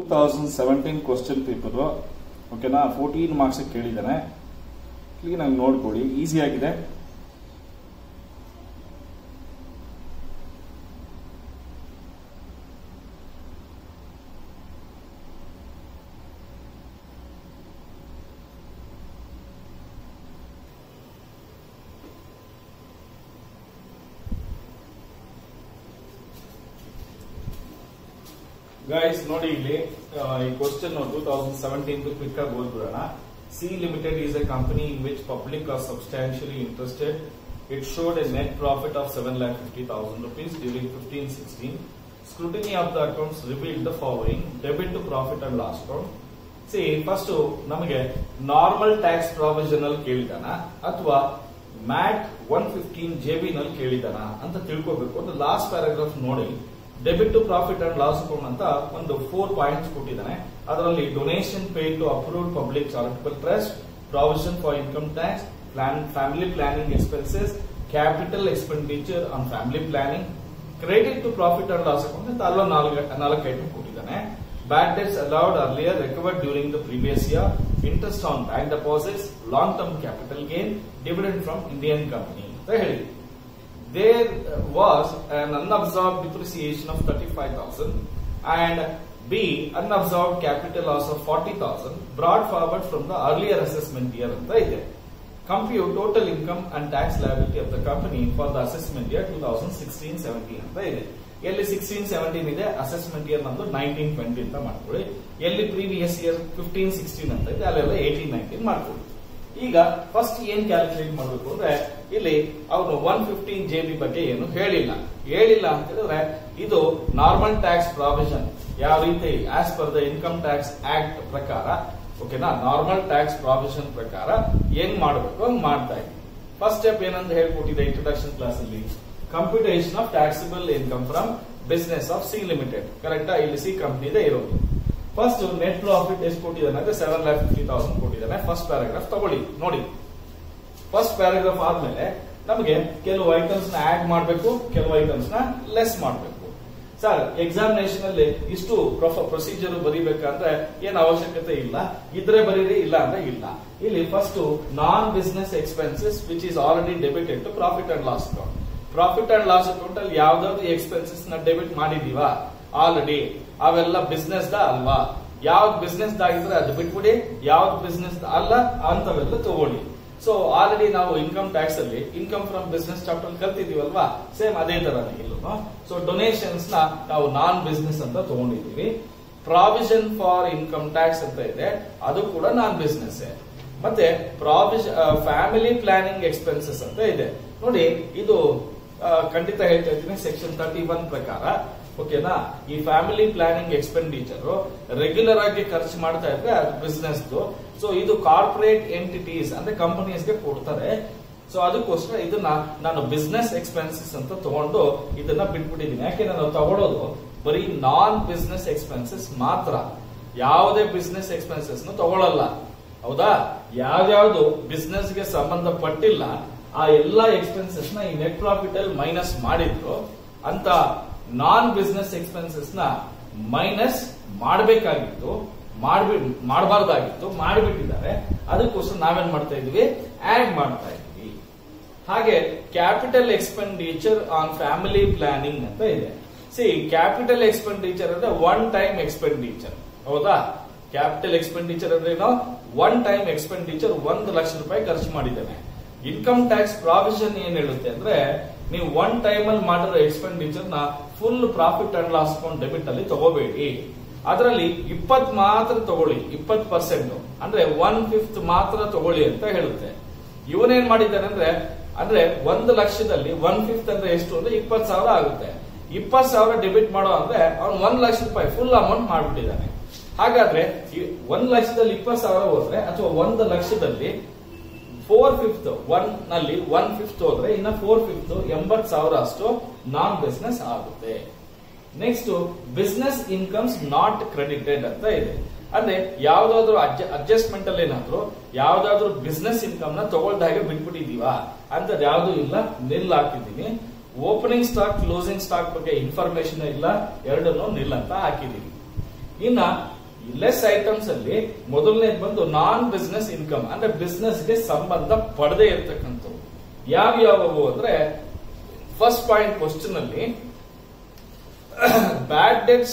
thousand seventeen question paper ಓಕೆನಾ fourteen marks ಕೇಳಿದ್ದಾನೆ clean ಆಗಿ ನೋಡ್ಕೊಳ್ಳಿ ಈಸಿ ಆಗಿದೆ ಗೈಸ್ ನೋಡಿ ಇಲ್ಲಿ ಆ, ಈ question two thousand seventeen quick ಆಗಿ ಓದ್ಬಿಡೋಣ C limited is a company in which public are substantially interested it showed a net profit of seven lakh fifty thousand rupees during fifteen sixteen scrutiny of the accounts revealed the following debit to profit and loss account C first ನಮಗೆ normal tax provision ಅಲ್ಲಿ ಕೇಳಿದಾನ ಅಥವಾ mat one fifteen JB ನಲ್ಲಿ ಕೇಳಿದಾನ ಅಂತ ತಿಳ್ಕೋಬೇಕು ಒಂದು last paragraph ನೋಡಿ debit to profit and loss account ಅಂತ ಒಂದು ಫೋರ್ ಪಾಯಿಂಟ್ಸ್ ಕೊಟ್ಟಿದ್ದಾನೆ ಅದರಲ್ಲಿ donation pay to approved public charitable trust provision for income tax plan family planning expenses capital expenditure on family planning credit to profit and loss account ಅಂತ ಅಲ್ಲೋ ನಾಲ್ಕು ನಾಲ್ಕು item ಕೊಟ್ಟಿದ್ದಾನೆ bad debts allowed earlier recovered during the previous year interest on bank deposits long term capital gain dividend from Indian company ಅಂತ ಹೇಳಿ there was an unabsorbed depreciation of 35,000 and B unabsorbed capital loss of 40,000 brought forward from the earlier assessment year ಅಂತ ಇದೆ compute total income and tax liability of the company for the assessment year 2016-17 ಅಂತ ಇದೆ ಎಲ್ಲಿ sixteen seventeen ಇದೆ assessment year ನಮ್ದು nineteen twenty ಅಂತ ಮಾಡ್ಕೊಳ್ಳಿ ಎಲ್ಲಿ ಪ್ರೀವಿಯಸ್ ಇಯರ್ ಫಿಫ್ಟೀನ್ ಸಿಕ್ಸ್ಟೀನ್ ಅಂತ ಇದೆ ಅಲ್ಲೆಲ್ಲ ಏಯ್ಟೀನ್ ನೈನ್ಟೀನ್ ಮಾಡ್ಕೊಳ್ಳಿ ಈಗ ಫಸ್ಟ್ ಏನ್ ಕ್ಯಾಲ್ಕುಲೇಟ್ ಮಾಡಬೇಕು ಅಂದ್ರೆ ಇಲ್ಲಿ ಅವನು ಒನ್ ಫಿಫ್ಟೀನ್ ಜೆ ಬಿ ಬಗ್ಗೆ ಏನು ಹೇಳಿಲ್ಲ ಹೇಳಿಲ್ಲ ಅಂತ ಹೇಳಿದ್ರೆ ಇದು ನಾರ್ಮಲ್ ಟ್ಯಾಕ್ಸ್ ಪ್ರಾವಿಷನ್ ಯಾವ ರೀತಿ as per the income tax act ಪ್ರಕಾರ ಓಕೆನಾ ನಾರ್ಮಲ್ ಟ್ಯಾಕ್ಸ್ ಪ್ರಾವಿಷನ್ ಪ್ರಕಾರ ಹೆಂಗ್ ಮಾಡಬೇಕು ಹಂಗ್ ಮಾಡ್ತಾ ಇದ್ವಿ ಫಸ್ಟ್ ಸ್ಟೆಪ್ ಏನಂತ ಹೇಳ್ಕೊಟ್ಟಿದೆ ಇಂಟ್ರೊಡಕ್ಷನ್ ಕ್ಲಾಸ್ ಅಲ್ಲಿ computation of taxable income from business of C limited ಕರೆಕ್ಟಾ ಇಲ್ಲಿ ಸಿ ಕಂಪ್ನಿ ಇದೆ ಇರೋದು ಫಸ್ಟ್ ನೆಟ್ ಪ್ರಾಫಿಟ್ ಎಷ್ಟು ಕೊಟ್ಟಿದ್ದಾನೆ ಅಂದ್ರೆ ಸೆವೆನ್ ಲ್ಯಾಕ್ ಫಿಫ್ಟಿ ತೌಸಂಡ್ ಕೊಟ್ಟಿದ್ದಾನೆ ಫಸ್ಟ್ ಪ್ಯಾರಾಗ್ರಾಫ್ ತಗೊಳ್ಳಿ ನೋಡಿ ಫಸ್ಟ್ ಪ್ಯಾರಾಗ್ರಾಫ್ ಆದ್ಮೇಲೆ ನಮಗೆ ಕೆಲವು ಐಟಮ್ಸ್ ನ ಆಡ್ ಮಾಡಬೇಕು ಕೆಲವು ಐಟಮ್ಸ್ ನ ಲೆಸ್ ಮಾಡಬೇಕು ಸರ್ ಎಕ್ಸಾಮಿನೇಷನ್ ಅಲ್ಲಿ ಇಷ್ಟು ಪ್ರೊಸೀಜರ್ ಬರೀಬೇಕಂದ್ರೆ ಏನ್ ಅವಶ್ಯಕತೆ ಇಲ್ಲ ಇದ್ರೆ ಬರೀರಿ ಇಲ್ಲ ಅಂದ್ರೆ ಇಲ್ಲ ಇಲ್ಲಿ first non business expenses which is already debited to profit and loss account profit and loss account ಅಲ್ಲಿ ಯಾವ್ದಾದ್ರು ಎಕ್ಸ್ಪೆನ್ಸಸ್ ನ ಡೆಬಿಟ್ ಮಾಡಿದೀವಾ ಆಲ್ರೆಡಿ ಅವೆಲ್ಲ ಬಿಸ್ನೆಸ್ ದ ಅಲ್ವಾ ಯಾವ್ದು ಬಿಸ್ನೆಸ್ ದಾಗಿದ್ರೆ ಅದು ಬಿಟ್ಬಿಡಿ ಯಾವ್ದು ಬಿಸ್ನೆಸ್ ಅಲ್ಲ ಅಂತವೆಲ್ಲ ತಗೊಳ್ಳಿ ಸೊ ಆಲ್ರೆಡಿ ನಾವು ಇನ್ಕಮ್ ಟ್ಯಾಕ್ಸ್ ಅಲ್ಲಿ ಇನ್ಕಮ್ ಫ್ರಮ್ ಬಿಸ್ನೆಸ್ ಚಾಪ್ಟರ್ ಕಲ್ತಿದೀವಲ್ವಾ ಸೇಮ್ ಅದೇ ತರನೇ ಇಲ್ಲೂ ಸೊ ಡೊನೇಷನ್ಸ್ ನ ನಾವು ನಾನ್ ಬಿಸ್ನೆಸ್ ಅಂತ ತಗೊಂಡಿದೀವಿ ಪ್ರಾವಿಷನ್ ಫಾರ್ ಇನ್ಕಮ್ ಟ್ಯಾಕ್ಸ್ ಅಂತ ಇದೆ ಅದು ಕೂಡ ನಾನ್ ಬಿಸ್ನೆಸ್ ಮತ್ತೆ ಪ್ರಾವಿಷನ್ ಫ್ಯಾಮಿಲಿ ಪ್ಲಾನಿಂಗ್ ಎಕ್ಸ್ಪೆನ್ಸಸ್ ಅಂತ ಇದೆ ನೋಡಿ ಇದು ಆ, ಖಂಡಿತ ಹೇಳ್ತಾ ಇದ್ದೀನಿ ಸೆಕ್ಷನ್ ತರ್ಟಿ ಒನ್ ಪ್ರಕಾರ ಓಕೆನಾ ಈ ಫ್ಯಾಮಿಲಿ ಪ್ಲಾನಿಂಗ್ ಎಕ್ಸ್ಪೆಂಡಿಚರ್ ರೆಗ್ಯುಲರ್ ಆಗಿ ಖರ್ಚು ಮಾಡ್ತಾ ಇದ್ರೆ ಅದು ಬಿಸ್ನೆಸ್ ಸೊ ಇದು ಕಾರ್ಪೊರೇಟ್ ಎಂಟಿಟೀಸ್ ಅಂದ್ರೆ ಕಂಪನೀಸ್ ಗೆ ಕೊಡ್ತಾರೆ ಸೊ ಅದಕ್ಕೋಸ್ಕರ ಇದನ್ನ ನಾನು ಬಿಸ್ನೆಸ್ ಎಕ್ಸ್ಪೆನ್ಸಸ್ ಅಂತ ತಗೊಂಡು ಇದನ್ನ ಬಿಟ್ಬಿಟ್ಟಿದ್ದೀನಿ ಯಾಕೆ ನಾನು ತಗೊಳ್ಳೋದು ಬರೀ ನಾನ್ ಬಿಸ್ನೆಸ್ ಎಕ್ಸ್ಪೆನ್ಸಸ್ ಮಾತ್ರ ಯಾವುದೇ ಬಿಸ್ನೆಸ್ ಎಕ್ಸ್ಪೆನ್ಸಸ್ ತಗೊಳ್ಳಲ್ಲ ಹೌದಾ ಯಾವ್ಯಾವ್ದು ಬಿಸ್ನೆಸ್ ಗೆ ಸಂಬಂಧಪಟ್ಟಿಲ್ಲ ಆ ಎಲ್ಲಾ ಎಕ್ಸ್ಪೆನ್ಸಸ್ ನ ಈ ನೆಟ್ ಪ್ರಾಫಿಟ್ ಅಲ್ಲಿ ಮೈನಸ್ ಮಾಡಿದ್ರು ಅಂತ ನಾನ್ ಬಿಸ್ನೆಸ್ ಎಕ್ಸ್ಪೆನ್ಸಸ್ ನ ಮೈನಸ್ ಮಾಡಬೇಕಾಗಿತ್ತು ಮಾಡ್ಬಿ ಮಾಡಬಾರ್ದಾಗಿತ್ತು ಮಾಡಿಬಿಟ್ಟಿದ್ದಾರೆ ಅದಕ್ಕೋಸ್ಕರ ನಾವೇನ್ ಮಾಡ್ತಾ ಇದೀವಿ ಆಡ್ ಮಾಡ್ತಾ ಇದೀವಿ ಹಾಗೆ capital expenditure on family planning ಅಂತ ಇದೆ ಸಿ ಕ್ಯಾಪಿಟಲ್ ಎಕ್ಸ್ಪೆಂಡಿಚರ್ ಅಂದ್ರೆ ಒನ್ ಟೈಮ್ ಎಕ್ಸ್ಪೆಂಡಿಚರ್ ಹೌದಾ ಕ್ಯಾಪಿಟಲ್ ಎಕ್ಸ್ಪೆಂಡಿಚರ್ ಅಂದ್ರೆ ಏನು ಒನ್ ಟೈಮ್ ಎಕ್ಸ್ಪೆಂಡಿಚರ್ ಒಂದು ಲಕ್ಷ ರೂಪಾಯಿ ಖರ್ಚು ಮಾಡಿದ್ದೇನೆ ಇನ್ಕಮ್ ಟ್ಯಾಕ್ಸ್ ಪ್ರಾವಿಷನ್ ಏನ್ ಹೇಳುತ್ತೆ ಅಂದ್ರೆ ನೀವು ಒನ್ ಟೈಮ್ ಅಲ್ಲಿ ಮಾಡಿರೋ ಎಕ್ಸ್ಪೆಂಡಿಚರ್ ನ full profit and loss account debit ಅಲ್ಲಿ ತಗೋಬೇಡಿ ಅದರಲ್ಲಿ ಇಪ್ಪತ್ ಮಾತ್ರ ತಗೊಳ್ಳಿ ಇಪ್ಪತ್ ಪರ್ಸೆಂಟ್ ಅಂದ್ರೆ ಒನ್ ಫಿಫ್ತ್ ಮಾತ್ರ ತಗೊಳ್ಳಿ ಅಂತ ಹೇಳುತ್ತೆ ಇವನೇನ್ ಮಾಡಿದ್ದಾನೆ ಅಂದ್ರೆ ಅಂದ್ರೆ ಒಂದು ಲಕ್ಷದಲ್ಲಿ ಒನ್ ಫಿಫ್ತ್ ಅಂದ್ರೆ ಎಷ್ಟು ಅಂದ್ರೆ ಇಪ್ಪತ್ ಸಾವಿರ ಆಗುತ್ತೆ ಇಪ್ಪತ್ ಸಾವಿರ ಡೆಬಿಟ್ ಮಾಡೋ ಅಂದ್ರೆ ಅವ್ನು ಒಂದ್ ಲಕ್ಷ ರೂಪಾಯಿ ಫುಲ್ ಅಮೌಂಟ್ ಮಾಡ್ಬಿಟ್ಟಿದ್ದಾನೆ ಹಾಗಾದ್ರೆ ಈ ಒಂದ್ ಲಕ್ಷದಲ್ಲಿ ಇಪ್ಪತ್ ಸಾವಿರ ಹೋದ್ರೆ ಅಥವಾ ಒಂದು ಲಕ್ಷದಲ್ಲಿ ಫೋರ್ ಫಿಫ್ತ್ ಒನ್ ನಲ್ಲಿ ಒನ್ ಫಿಫ್ತ್ ಹೋದ್ರೆ ಇನ್ನ ಫೋರ್ ಫಿಫ್ತ್ ಎಂಬತ್ ಸಾವಿರ ಅಷ್ಟು ನಾನ್ ಬಿಸ್ನೆಸ್ ಆಗುತ್ತೆ next business incomes not credited ಅಂತ ಇದೆ ಅಂದ್ರೆ ಯಾವ್ದಾದ್ರು ಅಡ್ಜಸ್ಟ್ಮೆಂಟ್ ಅಲ್ಲಿ ಏನಾದ್ರು ಯಾವ್ದಾದ್ರು ಬಿಸ್ನೆಸ್ ಇನ್ಕಮ್ ನ ತಗೊಳ್ದ ಹಾಗೆ ಬಿಟ್ಬಿಟ್ಟಿದೀವಾ ಅಂತ ಯಾವ್ದು ಇಲ್ಲ ನಿಲ್ ಹಾಕಿದೀನಿ ಓಪನಿಂಗ್ ಸ್ಟಾಕ್ ಕ್ಲೋಸಿಂಗ್ ಸ್ಟಾಕ್ ಬಗ್ಗೆ ಇನ್ಫಾರ್ಮೇಶನ್ ಇಲ್ಲ ಎರಡನ್ನು ನಿಲ್ ಅಂತ ಹಾಕಿದೀನಿ ಇನ್ನ ಲೆಸ್ ಐಟಮ್ಸ್ ಅಲ್ಲಿ ಮೊದಲನೇದು ಬಂದು ನಾನ್ ಬಿಸ್ನೆಸ್ ಇನ್ಕಮ್ ಅಂದ್ರೆ ಬಿಸ್ನೆಸ್ ಗೆ ಸಂಬಂಧ ಪಡದೆ ಇರತಕ್ಕಂಥವು ಯಾವ ಯಾವವು ಅಂದ್ರೆ ಫಸ್ಟ್ ಪಾಯಿಂಟ್ ಕ್ವಶನ್ ಅಲ್ಲಿ bad debts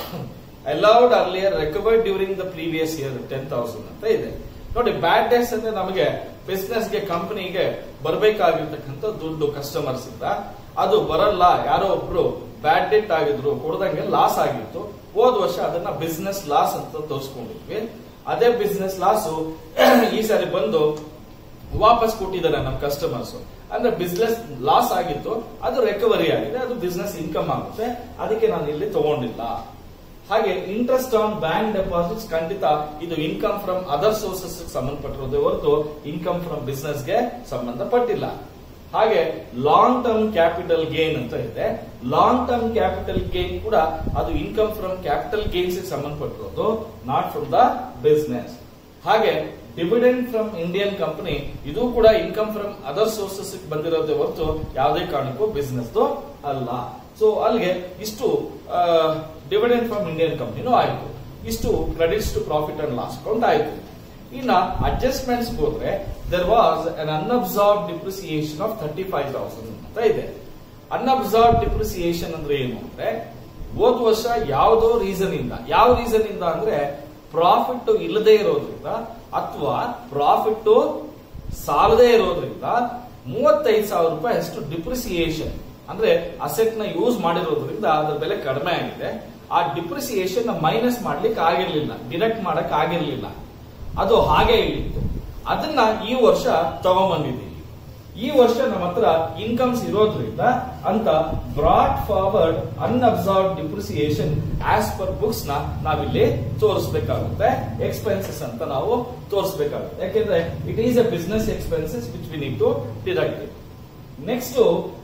allowed earlier recovered during the previous year ten thousand ಅಂತ ಇದೆ ನೋಡಿ ಬ್ಯಾಡ್ ಡೆಟ್ಸ್ ಅಂದ್ರೆ ನಮಗೆ ಬಿಸ್ನೆಸ್ ಗೆ ಕಂಪನಿಗೆ ಬರಬೇಕಾಗಿರ್ತಕ್ಕಂಥ ದುಡ್ಡು ಕಸ್ಟಮರ್ಸ್ ಇಂದ ಅದು ಬರಲ್ಲ ಯಾರೋ ಒಬ್ರು ಬ್ಯಾಡ್ ಡೆಟ್ ಆಗಿದ್ರು ಕೊಡದಂಗೆ ಲಾಸ್ ಆಗಿತ್ತು ಹೋದ ವರ್ಷ ಅದನ್ನ ಬಿಸ್ನೆಸ್ ಲಾಸ್ ಅಂತ ತೋರಿಸ್ಕೊಂಡಿದ್ವಿ ಅದೇ ಬಿಸ್ನೆಸ್ ಲಾಸ್ ಈ ಸಾರಿ ಬಂದು ವಾಪಸ್ ಕೊಟ್ಟಿದ್ದಾರೆ ನಮ್ಮ ಕಸ್ಟಮರ್ಸ್ ಅಂದ್ರೆ ಬಿಸ್ನೆಸ್ ಲಾಸ್ ಆಗಿತ್ತು ಅದು ರಿಕವರಿ ಆಗಿದೆ ಅದು ಬಿಸ್ನೆಸ್ ಇನ್ಕಮ್ ಆಗುತ್ತೆ ಅದಕ್ಕೆ ನಾನು ಇಲ್ಲಿ ತಗೊಂಡಿಲ್ಲ ಹಾಗೆ ಇಂಟ್ರೆಸ್ಟ್ ಆನ್ ಬ್ಯಾಂಕ್ ಡೆಪಾಸಿಟ್ಸ್ ಖಂಡಿತ ಇದು ಇನ್ಕಮ್ ಫ್ರಮ್ ಅದರ್ ಸೋರ್ಸಸ್ ಸಂಬಂಧಪಟ್ಟಿರೋದೇ ಹೊರತು ಇನ್ಕಮ್ ಫ್ರಮ್ ಬಿಸ್ನೆಸ್ ಗೆ ಸಂಬಂಧಪಟ್ಟಿಲ್ಲ ಹಾಗೆ ಲಾಂಗ್ ಟರ್ಮ್ ಕ್ಯಾಪಿಟಲ್ ಗೇನ್ ಅಂತ ಇದೆ ಲಾಂಗ್ ಟರ್ಮ್ ಕ್ಯಾಪಿಟಲ್ ಗೇನ್ ಕೂಡ ಅದು ಇನ್ಕಮ್ ಫ್ರಮ್ ಕ್ಯಾಪಿಟಲ್ ಗೇನ್ಸ್ ಸಂಬಂಧಪಟ್ಟಿರೋದು ನಾಟ್ ಫ್ರಮ್ ದ ಬಿಸ್ನೆಸ್ ಹಾಗೆ ಡಿವಿಡೆಂಡ್ ಫ್ರಮ್ ಇಂಡಿಯನ್ ಕಂಪನಿ ಇದು ಕೂಡ ಇನ್ಕಮ್ ಫ್ರಮ್ ಅದರ್ ಸೋರ್ಸಸ್ ಬಂದಿರೋದೇ ಹೊರತು ಯಾವುದೇ ಕಾರಣಕ್ಕೂ ಬಿಸ್ನೆಸ್ ಅಲ್ಲ ಸೊ ಅಲ್ಲಿಗೆ ಇಷ್ಟು ಡಿವಿಡೆಂಡ್ ಫ್ರಮ್ ಇಂಡಿಯನ್ ಕಂಪನಿನೂ ಆಯ್ತು ಇಷ್ಟು credits to profit and loss account ಆಯ್ತು ಇನ್ನ ಅಡ್ಜಸ್ಟ್ಮೆಂಟ್ಸ್ ಹೋದ್ರೆ there was un unabsorb depreciation of thirty five thousand ಅಂತ ಇದೆ ಅನ್ಅಬ್ಸಾರ್ಬ್ ಡಿಪ್ರಿಸಿಯೇಷನ್ ಅಂದ್ರೆ ಏನು ಅಂದ್ರೆ ಹೋದ ವರ್ಷ ಯಾವುದೋ ರೀಸನ್ ಇಂದ ಯಾವ ರೀಸನ್ ಇಂದ ಅಂದ್ರೆ ಪ್ರಾಫಿಟ್ ಇಲ್ಲದೆ ಇರೋದ್ರಿಂದ ಅಥವಾ ಪ್ರಾಫಿಟ್ ಸಾಲದೇ ಇರೋದ್ರಿಂದ ಮೂವತ್ತೈದು ಸಾವಿರ ರೂಪಾಯಿ ಅಷ್ಟು ಡಿಪ್ರಿಸಿಯೇಷನ್ ಅಂದ್ರೆ ಅಸೆಟ್ ನ ಯೂಸ್ ಮಾಡಿರೋದ್ರಿಂದ ಅದರ ಬೆಲೆ ಕಡಿಮೆ ಆಗಿದೆ ಆ ಡಿಪ್ರಿಸಿಯೇಷನ್ ಮೈನಸ್ ಮಾಡ್ಲಿಕ್ಕೆ ಆಗಿರ್ಲಿಲ್ಲ ಡಿಡಕ್ಟ್ ಮಾಡಕ್ ಆಗಿರ್ಲಿಲ್ಲ ಅದು ಹಾಗೆ ಇತ್ತು ಅದನ್ನ ಈ ವರ್ಷ ತಗೊಂಬಂದಿದ್ದೀವಿ ಈ ವರ್ಷ ನಮ್ಮ ಹತ್ರ ಇನ್ಕಮ್ಸ್ ಇರೋದ್ರಿಂದ ಅಂತ brought forward unabsorb depreciation as per books ನ ನಾವಿಲ್ಲಿ ತೋರಿಸಬೇಕಾಗುತ್ತೆ ಎಕ್ಸ್ಪೆನ್ಸಸ್ ಅಂತ ನಾವು ತೋರಿಸಬೇಕಾಗುತ್ತೆ ಯಾಕೆಂದ್ರೆ it is a business expenses which we need to deduct next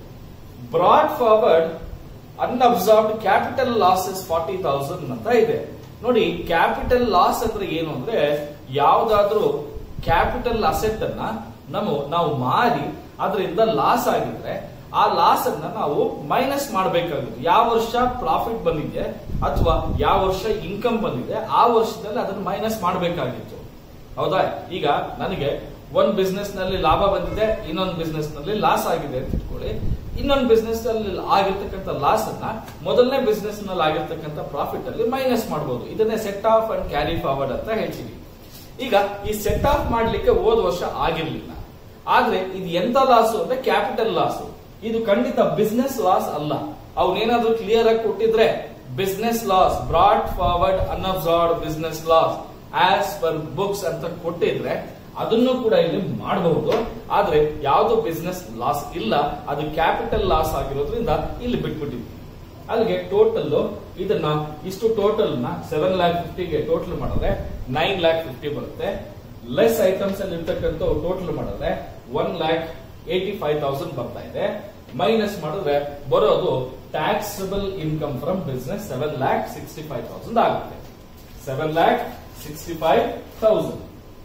brought forward unabsorbed capital losses forty thousand ಅಂತ ಇದೆ ನೋಡಿ ಕ್ಯಾಪಿಟಲ್ ಲಾಸ್ ಅಂದ್ರೆ ಏನು ಅಂದ್ರೆ ಯಾವ್ದಾದ್ರೂ ಕ್ಯಾಪಿಟಲ್ ಅಸೆಟ್ ಅನ್ನ ನಾವು ನಾವು ಮಾರಿ ಅದರಿಂದ ಲಾಸ್ ಆಗಿದ್ರೆ ಆ ಲಾಸ್ ಅನ್ನ ನಾವು ಮೈನಸ್ ಮಾಡಬೇಕಾಗುತ್ತೆ ಯಾವ ವರ್ಷ ಪ್ರಾಫಿಟ್ ಬಂದಿದೆ ಅಥವಾ ಯಾವ ವರ್ಷ ಇನ್ಕಮ್ ಬಂದಿದೆ ಆ ವರ್ಷದಲ್ಲಿ ಅದನ್ನ ಮೈನಸ್ ಮಾಡಬೇಕಾಗಿತ್ತು ಹೌದಾ ಈಗ ನನಗೆ ಒಂದ್ ಬಿಸ್ನೆಸ್ ನಲ್ಲಿ ಲಾಭ ಬಂದಿದೆ ಇನ್ನೊಂದು ಬಿಸ್ನೆಸ್ ನಲ್ಲಿ ಲಾಸ್ ಆಗಿದೆ ಅಂತ ಇಟ್ಕೊಳ್ಳಿ ಇನ್ನೊಂದು ಬಿಸ್ನೆಸ್ ನಲ್ಲಿ ಆಗಿರ್ತಕ್ಕಂಥ ಲಾಸ್ ಅನ್ನ ಮೊದಲನೇ ಬಿಸ್ನೆಸ್ ನಲ್ಲಿ ಆಗಿರ್ತಕ್ಕಂಥ ಪ್ರಾಫಿಟ್ ಅಲ್ಲಿ ಮೈನಸ್ ಮಾಡಬಹುದು ಇದನ್ನೇ set off and carry forward ಅಂತ ಹೇಳ್ತೀವಿ ಈಗ ಈ ಸೆಟ್ ಆಫ್ ಮಾಡ್ಲಿಕ್ಕೆ ಹೋದ ವರ್ಷ ಆಗಿರ್ಲಿಲ್ಲ ಆದ್ರೆ ಇದು ಎಂತ ಲಾಸ್ ಅಂದ್ರೆ ಕ್ಯಾಪಿಟಲ್ ಲಾಸ್ ಇದು ಖಂಡಿತ ಬಿಸ್ನೆಸ್ ಲಾಸ್ ಅಲ್ಲ ಅವನೇನಾದ್ರೂ ಕ್ಲಿಯರ್ ಆಗಿ ಕೊಟ್ಟಿದ್ರೆ business loss brought forward unabsorbed business loss as per books ಅಂತ ಕೊಟ್ಟಿದ್ರೆ ಅದನ್ನು ಕೂಡ ಇಲ್ಲಿ ಮಾಡಬಹುದು ಆದ್ರೆ ಯಾವ್ದು ಬಿಸ್ನೆಸ್ ಲಾಸ್ ಇಲ್ಲ ಅದು ಕ್ಯಾಪಿಟಲ್ ಲಾಸ್ ಆಗಿರೋದ್ರಿಂದ ಇಲ್ಲಿ ಬಿಟ್ಬಿಟ್ಟಿದ್ವಿ ಅಲ್ಲಿಗೆ ಟೋಟಲ್ ಇದನ್ನ ಇಷ್ಟು ಟೋಟಲ್ ನ ಸೆವೆನ್ ಲ್ಯಾಕ್ ಫಿಫ್ಟಿಗೆ ಟೋಟಲ್ ಮಾಡಿದ್ರೆ ನೈನ್ ಲ್ಯಾಕ್ ಫಿಫ್ಟಿ ಬರುತ್ತೆ ಲೆಸ್ ಐಟಮ್ಸ್ ಅಲ್ಲಿ ಇರ್ತಕ್ಕಂಥ ಟೋಟಲ್ ಮಾಡಿದ್ರೆ one lakh eighty five thousand ಬರ್ತಾ ಇದೆ ಮೈನಸ್ ಮಾಡಿದ್ರೆ ಬರೋದು taxable income from business seven lakh sixty five thousand ಆಗುತ್ತೆ seven lakh sixty five thousand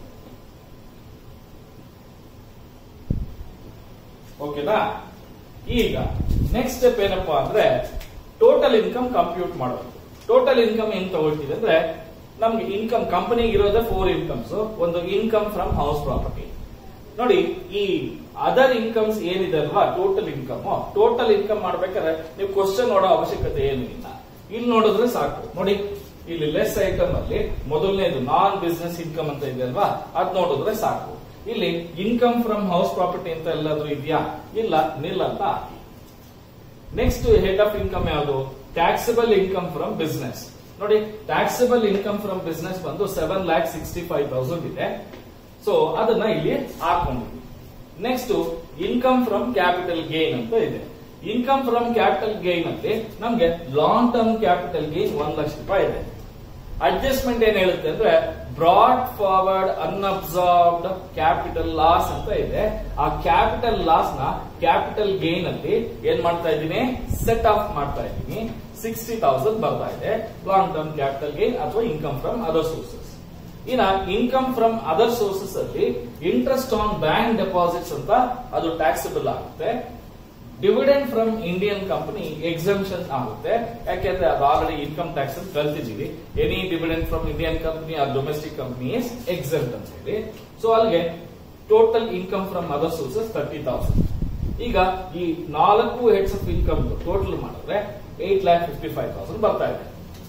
ಓಕೆನಾ ಈಗ ನೆಕ್ಸ್ಟ್ ಸ್ಟೆಪ್ ಏನಪ್ಪಾ ಅಂದ್ರೆ ಟೋಟಲ್ ಇನ್ಕಮ್ ಕಂಪ್ಯೂಟ್ ಮಾಡೋದು ಟೋಟಲ್ ಇನ್ಕಮ್ ಏನ್ ತಗೊಳ್ತೀವಿ ಅಂದ್ರೆ ನಮ್ಗೆ ಇನ್ಕಮ್ ಕಂಪನಿಗೆ ಇರೋದೇ ಫೋರ್ ಇನ್ಕಮ್ಸ್ ಒಂದು ಇನ್ಕಮ್ ಫ್ರಮ್ ಹೌಸ್ ಪ್ರಾಪರ್ಟಿ ನೋಡಿ ಈ ಅದರ್ ಇನ್ಕಮ್ಸ್ ಏನಿದೆ ಅಲ್ವಾ ಟೋಟಲ್ ಇನ್ಕಮ್ ಟೋಟಲ್ ಇನ್ಕಮ್ ಮಾಡ್ಬೇಕಾದ್ರೆ ನೀವು ಕ್ವಶನ್ ನೋಡೋ ಅವಶ್ಯಕತೆ ಏನು ಇಲ್ಲ ಇಲ್ಲಿ ನೋಡಿದ್ರೆ ಸಾಕು ನೋಡಿ ಇಲ್ಲಿ ಲೆಸ್ ಐಟಮ್ ಅಲ್ಲಿ ಮೊದಲನೇದು ನಾನ್ ಬಿಸ್ನೆಸ್ ಇನ್ಕಮ್ ಅಂತ ಇದೆ ಅಲ್ವಾ ಅದ್ ನೋಡಿದ್ರೆ ಸಾಕು ಇಲ್ಲಿ ಇನ್ಕಮ್ ಫ್ರಮ್ ಹೌಸ್ ಪ್ರಾಪರ್ಟಿ ಅಂತ ಎಲ್ಲಾದ್ರೂ ಇದೆಯಾ ಇಲ್ಲ ನಿಲ್ ಅಂತ ಹಾಕಿ ನೆಕ್ಸ್ಟ್ ಹೆಡ್ ಆಫ್ ಇನ್ಕಮ್ ಯಾವುದು ಟ್ಯಾಕ್ಸಬಲ್ ಇನ್ಕಮ್ ಫ್ರಮ್ ಬಿಸ್ನೆಸ್ ನೋಡಿ ಟ್ಯಾಕ್ಸಬಲ್ ಇನ್ಕಮ್ ಫ್ರಮ್ ಬಿಸ್ನೆಸ್ ಬಂದು seven lakh sixty five thousand ಇದೆ ಸೊ ಅದನ್ನ ಇಲ್ಲಿ ಹಾಕೊಂಡಿದ್ವಿ next income from capital gain ಅಂತ ಇದೆ ಇನ್ಕಮ್ ಫ್ರಮ್ ಕ್ಯಾಪಿಟಲ್ ಗೇನ್ ಅಲ್ಲಿ ನಮ್ಗೆ ಲಾಂಗ್ ಟರ್ಮ್ ಕ್ಯಾಪಿಟಲ್ ಗೇನ್ ಒಂದ್ ಲಕ್ಷ ರೂಪಾಯಿ ಇದೆ ಅಡ್ಜಸ್ಟ್ಮೆಂಟ್ ಏನ್ ಹೇಳುತ್ತೆ ಅಂದ್ರೆ brought forward unabsorbed capital loss ಅಂತ ಇದೆ ಆ ಕ್ಯಾಪಿಟಲ್ ಲಾಸ್ ನ ಕ್ಯಾಪಿಟಲ್ ಗೇನ್ ಅಲ್ಲಿ ಏನ್ ಮಾಡ್ತಾ ಇದ್ದೀನಿ ಸೆಟ್ ಆಫ್ ಮಾಡ್ತಾ ಇದ್ದೀನಿ ಸಿಕ್ಸ್ಟಿ ತೌಸಂಡ್ ಬರ್ತಾ ಇದೆ ಲಾಂಗ್ ಟರ್ಮ್ ಕ್ಯಾಪಿಟಲ್ ಗೇನ್ ಅಥವಾ ಇನ್ಕಮ್ ಫ್ರಮ್ ಅದರ್ ಸೋರ್ಸಸ್ ಇನ್ನ ಇನ್ಕಮ್ ಫ್ರಮ್ ಅದರ್ ಸೋರ್ಸಸ್ ಅಲ್ಲಿ ಇಂಟ್ರೆಸ್ಟ್ ಆನ್ ಬ್ಯಾಂಕ್ ಡೆಪಾಸಿಟ್ಸ್ ಅಂತ ಅದು ಟ್ಯಾಕ್ಸಬಲ್ ಆಗುತ್ತೆ dividend from Indian company exemption ಆಗುತ್ತೆ ಯಾಕೆಂದ್ರೆ ಅದು ಆಲ್ರೆಡಿ ಇನ್ಕಮ್ ಟ್ಯಾಕ್ಸ್ ಅಂತ ಕಲ್ತಿದ್ದೀವಿ any dividend from Indian company or domestic company is exempt ಅಂತ ಹೇಳಿ ಸೊ ಅಲ್ಲಿಗೆ total income from other sources thirty thousand ಈಗ ಈ ನಾಲ್ಕು ಹೆಡ್ಸ್ ಆಫ್ ಇನ್ಕಮ್ ಟೋಟಲ್ ಮಾಡಿದ್ರೆ eight lac fifty five thousand ಬರ್ತಾ ಇದೆ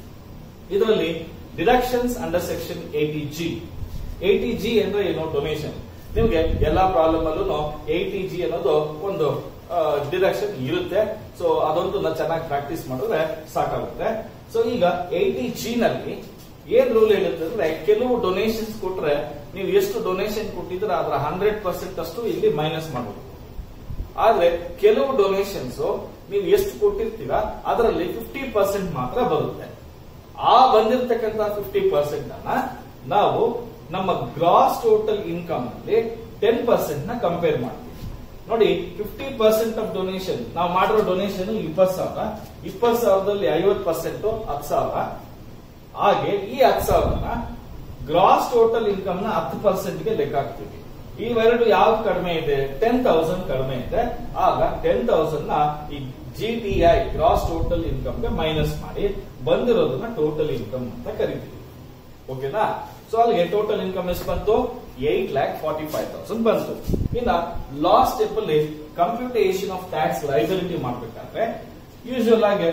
ಇದರಲ್ಲಿ deductions under section eighty G eighty G ಅಂದ್ರೆ ಏನು ಡೊನೇಷನ್ ನಿಮ್ಗೆ ಎಲ್ಲಾ ಪ್ರಾಬ್ಲಮ್ ಅಲ್ಲೂ ಏಟಿ ಜಿ ಅನ್ನೋದು ಒಂದು ಡಿಡಕ್ಷನ್ ಇರುತ್ತೆ ಸೊ ಅದೊಂದು ಚೆನ್ನಾಗಿ ಪ್ರಾಕ್ಟೀಸ್ ಮಾಡಿದ್ರೆ ಸಾಕಾಗುತ್ತೆ ಸೊ ಈಗ ಏಟಿ ಜಿ ನಲ್ಲಿ ಏನ್ ರೂಲ್ ಹೇಳುತ್ತೆ ಅಂದ್ರೆ ಕೆಲವು ಡೊನೇಷನ್ಸ್ ಕೊಟ್ರೆ ನೀವು ಎಷ್ಟು ಡೊನೇಷನ್ ಕೊಟ್ಟಿದ್ರೆ ಅದರ ಹಂಡ್ರೆಡ್ ಪರ್ಸೆಂಟ್ ಅಷ್ಟು ಇಲ್ಲಿ ಮೈನಸ್ ಮಾಡಬೇಕು ಆದ್ರೆ ಕೆಲವು ಡೊನೇಷನ್ಸ್ ನೀವು ಎಷ್ಟು ಕೊಟ್ಟಿರ್ತೀರಾ ಅದರಲ್ಲಿ ಫಿಫ್ಟಿ ಪರ್ಸೆಂಟ್ ಮಾತ್ರ ಬರುತ್ತೆ ಆ ಬಂದಿರತಕ್ಕಂತ ಫಿಫ್ಟಿ ಪರ್ಸೆಂಟ್ ಅನ್ನ ನಾವು ನಮ್ಮ ಗ್ರಾಸ್ ಟೋಟಲ್ ಇನ್ಕಮ್ ಅಲ್ಲಿ ಟೆನ್ ಪರ್ಸೆಂಟ್ ನ ಕಂಪೇರ್ ಮಾಡ್ತೀವಿ ನೋಡಿ ಫಿಫ್ಟಿ ಪರ್ಸೆಂಟ್ ಆಫ್ ಡೊನೇಷನ್ ನಾವು ಮಾಡಿರೋ ಡೊನೇಷನ್ ಇಪ್ಪತ್ತು ಸಾವಿರ ಇಪ್ಪತ್ತು ಸಾವಿರದಲ್ಲಿ ಐವತ್ತು ಪರ್ಸೆಂಟ್ ಹತ್ತು ಸಾವಿರ ಹಾಗೆ ಈ ಹತ್ತು ಸಾವಿರನ ಗ್ರಾಸ್ ಟೋಟಲ್ ಇನ್ಕಮ್ ನ ಹತ್ತು ಪರ್ಸೆಂಟ್ ಗೆ ಲೆಕ್ಕ ಹಾಕ್ತೀವಿ ಇವೆರಡು ಯಾವ್ದು ಕಡಿಮೆ ಇದೆ ಟೆನ್ ತೌಸಂಡ್ ಕಡಿಮೆ ಇದೆ ಆಗ ಟೆನ್ ತೌಸಂಡ್ ನ ಈ G T I gross total income ಗೆ ಮೈನಸ್ ಮಾಡಿ ಬಂದಿರೋದನ್ನ ಟೋಟಲ್ ಇನ್ಕಮ್ ಅಂತ ಕರಿತೀವಿ ಓಕೆನಾ ಸೊ ಅಲ್ಲಿಗೆ ಟೋಟಲ್ ಇನ್ಕಮ್ ಎಷ್ಟು ಬಂತು eight lakh forty five thousand ಬಂತು ಇನ್ನ ಲಾಸ್ಟ್ ಸ್ಟೆಪ್ ಅಲ್ಲಿ ಕಂಪ್ಯೂಟೇಷನ್ ಆಫ್ ಟ್ಯಾಕ್ಸ್ ಲೈಬಿಲಿಟಿ ಮಾಡ್ಬೇಕಾದ್ರೆ ಯೂಶುವಲ್ ಆಗಿ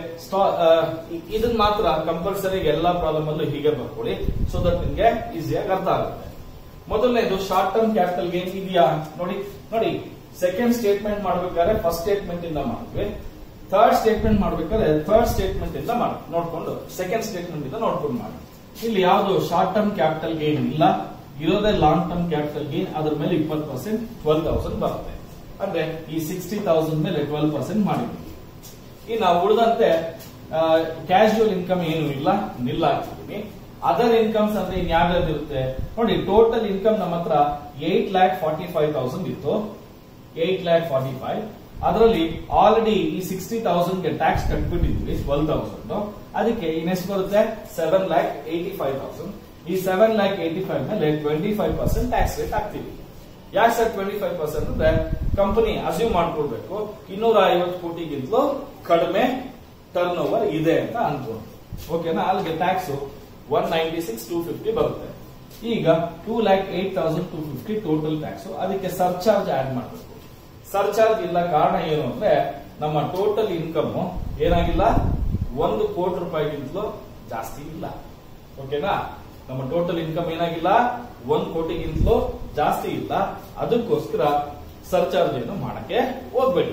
ಇದನ್ನ ಮಾತ್ರ ಕಂಪಲ್ಸರಿ ಎಲ್ಲಾ ಪ್ರಾಬ್ಲಮ್ ಅಲ್ಲೂ ಹೀಗೆ ಬರ್ಕೊಳ್ಳಿ ಸೊ ದಟ್ ನಿಮ್ಗೆ ಈಸಿಯಾಗಿ ಅರ್ಥ ಆಗುತ್ತೆ ಮೊದಲನೇದು ಶಾರ್ಟ್ ಟರ್ಮ್ ಕ್ಯಾಪಿಟಲ್ ಗೇನ್ ಇದೆಯಾ ನೋಡಿ ನೋಡಿ ಸೆಕೆಂಡ್ ಸ್ಟೇಟ್ಮೆಂಟ್ ಮಾಡ್ಬೇಕಾದ್ರೆ ಫಸ್ಟ್ ಸ್ಟೇಟ್ಮೆಂಟ್ ಇಂದ ಮಾಡಿದ್ವಿ ಥರ್ಡ್ ಸ್ಟೇಟ್ಮೆಂಟ್ ಮಾಡ್ಬೇಕಾದ್ರೆ ಥರ್ಡ್ ಸ್ಟೇಟ್ಮೆಂಟ್ ಇಂದ ಮಾಡಿ ನೋಡ್ಕೊಂಡು ಸೆಕೆಂಡ್ ಸ್ಟೇಟ್ಮೆಂಟ್ ಇಂದ ನೋಡ್ಕೊಂಡು ಮಾಡಿ ಇಲ್ಲಿ ಯಾವುದು ಶಾರ್ಟ್ ಟರ್ಮ್ ಕ್ಯಾಪಿಟಲ್ ಗೇನ್ ಇಲ್ಲ ಇರೋದೇ ಲಾಂಗ್ ಟರ್ಮ್ ಕ್ಯಾಪಿಟಲ್ ಗೇನ್ ಅದ್ರ ಮೇಲೆ ಇಪ್ಪತ್ತು ಪರ್ಸೆಂಟ್ ಟ್ವೆಲ್ ತೌಸಂಡ್ ಬರುತ್ತೆ ಅಂದ್ರೆ ಈ ಸಿಕ್ಸ್ಟಿ ತೌಸಂಡ್ ಮೇಲೆ ಟ್ವೆಲ್ ಪರ್ಸೆಂಟ್ ಮಾಡಿದ್ವಿ ಇನ್ನು ಉಳಿದಂತೆ ಕ್ಯಾಶುವಲ್ ಇನ್ಕಮ್ ಏನು ಇಲ್ಲ ನಿಲ್ಲ ಹಾಕಿದ್ದೀನಿ ಅದರ್ ಇನ್ಕಮ್ಸ್ ಅಂದ್ರೆ ಇನ್ ಯಾವ್ಯಾವ್ದು ಇರುತ್ತೆ ನೋಡಿ ಟೋಟಲ್ ಇನ್ಕಮ್ ನಮ್ಮ ಹತ್ರ eight lakh forty five thousand ಇತ್ತು ಏಟ್ ಲ್ಯಾಕ್ ಫಾರ್ಟಿ ಫೈವ್ ಅದರಲ್ಲಿ ಆಲ್ರೆಡಿ ಈ ಸಿಕ್ಸ್ಟಿ ತೌಸಂಡ್ ಗೆ ಟ್ಯಾಕ್ಸ್ ಕಟ್ಬಿಟ್ಟಿದ್ವಿ ಟ್ವೆಲ್ ತೌಸಂಡ್ ಅದಕ್ಕೆ ಇನ್ನೆಷ್ಟು ಬರುತ್ತೆ seven lakh eighty five thousand ಈ ಸೆವೆನ್ ಲ್ಯಾಕ್ ಏಟಿ ಫೈವ್ ಮೇಲೆ twenty five percent tax rate ಹಾಕ್ತೀವಿ ಯಾಕೆ ಸರ್ ಟ್ವೆಂಟಿ ಫೈವ್ ಪರ್ಸೆಂಟ್ ಅಂದ್ರೆ ಕಂಪನಿ ಅಸ್ಯೂಮ್ ಮಾಡ್ಕೊಳ್ಬೇಕು ಇನ್ನೂರ ಐವತ್ತು ಕೋಟಿಗಿಂತಲೂ ಕಡಿಮೆ ಟರ್ನ್ ಓವರ್ ಇದೆ ಅಂತ ಅನ್ಕೊಂಡು ಓಕೆನಾ ಅಲ್ಲಿಗೆ tax one ninety six two fifty ಬರುತ್ತೆ ಈಗ two lakh eight thousand two fifty total tax ಅದಕ್ಕೆ ಸರ್ಚಾರ್ಜ್ ಆಡ್ ಮಾಡಬೇಕು ಸರ್ಚಾರ್ಜ್ ಇಲ್ಲ ಕಾರಣ ಏನು ಅಂದ್ರೆ ನಮ್ಮ ಟೋಟಲ್ ಇನ್ಕಮ್ ಏನಾಗಿಲ್ಲ ಒಂದು ಕೋಟಿ ರೂಪಾಯಿಗಿಂತಲೂ ಜಾಸ್ತಿ ಇಲ್ಲ ಓಕೆನಾ ನಮ್ಮ ಟೋಟಲ್ ಇನ್ಕಮ್ ಏನಾಗಿಲ್ಲ ಒಂದ್ ಕೋಟಿಗಿಂತಲೂ ಜಾಸ್ತಿ ಇಲ್ಲ ಅದಕ್ಕೋಸ್ಕರ ಸರ್ಚಾರ್ಜ್ ಏನು ಮಾಡಕ್ಕೆ ಹೋಗ್ಬೇಡಿ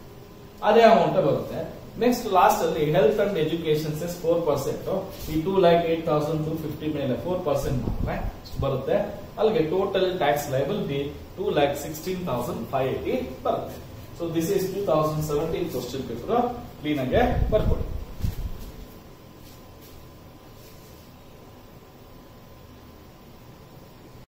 ಅದೇ ಅಮೌಂಟ್ ಬರುತ್ತೆ ನೆಕ್ಸ್ಟ್ ಲಾಸ್ಟ್ ಅಲ್ಲಿ health and education cess four percent ಈ two lakh eight thousand two fifty ಮೇಲೆ ಫೋರ್ ಪರ್ಸೆಂಟ್ ಮಾಡಿದ್ರೆ ಬರುತ್ತೆ ಅಲ್ಲಿಗೆ total tax liability two lakh sixteen thousand five eighty ಬರುತ್ತೆ so this is two thousand seventeen question paper clean ಆಗಿ ಬರ್ಕೊಡಿ